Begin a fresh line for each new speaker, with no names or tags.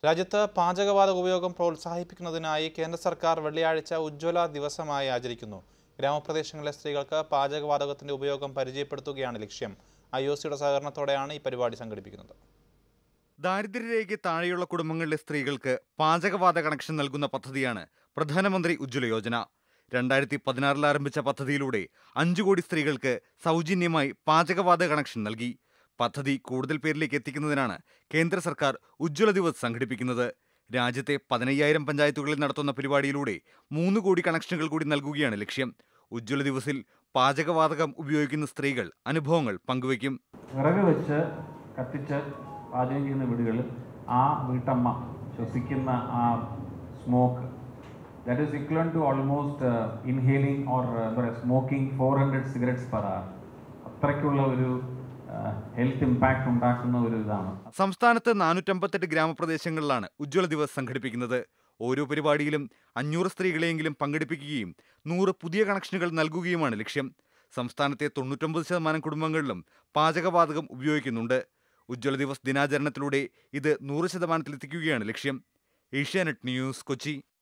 രാജ്യത്ത് പാചകവാതക ഉപയോഗം പ്രോത്സാഹിപ്പിക്കുന്നതിനായി കേന്ദ്ര സർക്കാർ വെള്ളിയാഴ്ച ഉജ്ജ്വല ദിവസമായി ആചരിക്കുന്നു ഗ്രാമപ്രദേശങ്ങളിലെ സ്ത്രീകൾക്ക് പാചകവാതകത്തിന്റെ ഉപയോഗം പരിചയപ്പെടുത്തുകയാണ് ലക്ഷ്യം ഐ ഒ സിയുടെ സഹകരണത്തോടെയാണ് ഈ പരിപാടി സംഘടിപ്പിക്കുന്നത്
ദാരിദ്ര്യരേഖയ്ക്ക് താഴെയുള്ള കുടുംബങ്ങളിലെ സ്ത്രീകൾക്ക് പാചകവാത കണക്ഷൻ നൽകുന്ന പദ്ധതിയാണ് പ്രധാനമന്ത്രി ഉജ്ജ്വല യോജന രണ്ടായിരത്തി പതിനാറിൽ ആരംഭിച്ച പദ്ധതിയിലൂടെ അഞ്ചു കോടി സ്ത്രീകൾക്ക് സൗജന്യമായി പാചകവാത കണക്ഷൻ നൽകി പദ്ധതി കൂടുതൽ പേരിലേക്ക് എത്തിക്കുന്നതിനാണ് കേന്ദ്ര സർക്കാർ ഉജ്ജ്വല ദിവസ് സംഘടിപ്പിക്കുന്നത് രാജ്യത്തെ പതിനയ്യായിരം പഞ്ചായത്തുകളിൽ നടത്തുന്ന പരിപാടിയിലൂടെ മൂന്ന് കോടി കണക്ഷനുകൾ കൂടി നൽകുകയാണ് ലക്ഷ്യം ഉജ്ജ്വല ദിവസിൽ പാചകവാതകം ഉപയോഗിക്കുന്ന സ്ത്രീകൾ അനുഭവങ്ങൾ പങ്കുവയ്ക്കും
വിറക് വെച്ച് കത്തിച്ച് പാചകം ചെയ്യുന്ന വീടുകളിൽ ആ വീട്ടമ്മ ശ്വസിക്കുന്ന ആ smoke that is equivalent to almost inhaling or എന്താ പറയുക smoking four hundred cigarettes per hour അത്രയ്ക്കുള്ള ഒരു ഹെൽത്ത് ഇമ്പാക്റ്റ് ഉണ്ടാക്കുന്ന ഒരു ഇതാണ്
സംസ്ഥാനത്ത് നാനൂറ്റമ്പത്തെട്ട് ഗ്രാമപ്രദേശങ്ങളിലാണ് ഉജ്ജ്വല ദിവസ് സംഘടിപ്പിക്കുന്നത് ഓരോ പരിപാടിയിലും അഞ്ഞൂറ് സ്ത്രീകളെയെങ്കിലും പങ്കെടുപ്പിക്കുകയും നൂറ് പുതിയ കണക്ഷനുകൾ നൽകുകയുമാണ് ലക്ഷ്യം സംസ്ഥാനത്തെ തൊണ്ണൂറ്റൊമ്പത് ശതമാനം കുടുംബങ്ങളിലും പാചകവാതകം ഉപയോഗിക്കുന്നുണ്ട് ഉജ്ജ്വല ദിവസ് ദിനാചരണത്തിലൂടെ ഇത് നൂറ് ശതമാനത്തിലെത്തിക്കുകയാണ് ലക്ഷ്യം ഏഷ്യാനെറ്റ് ന്യൂസ് കൊച്ചി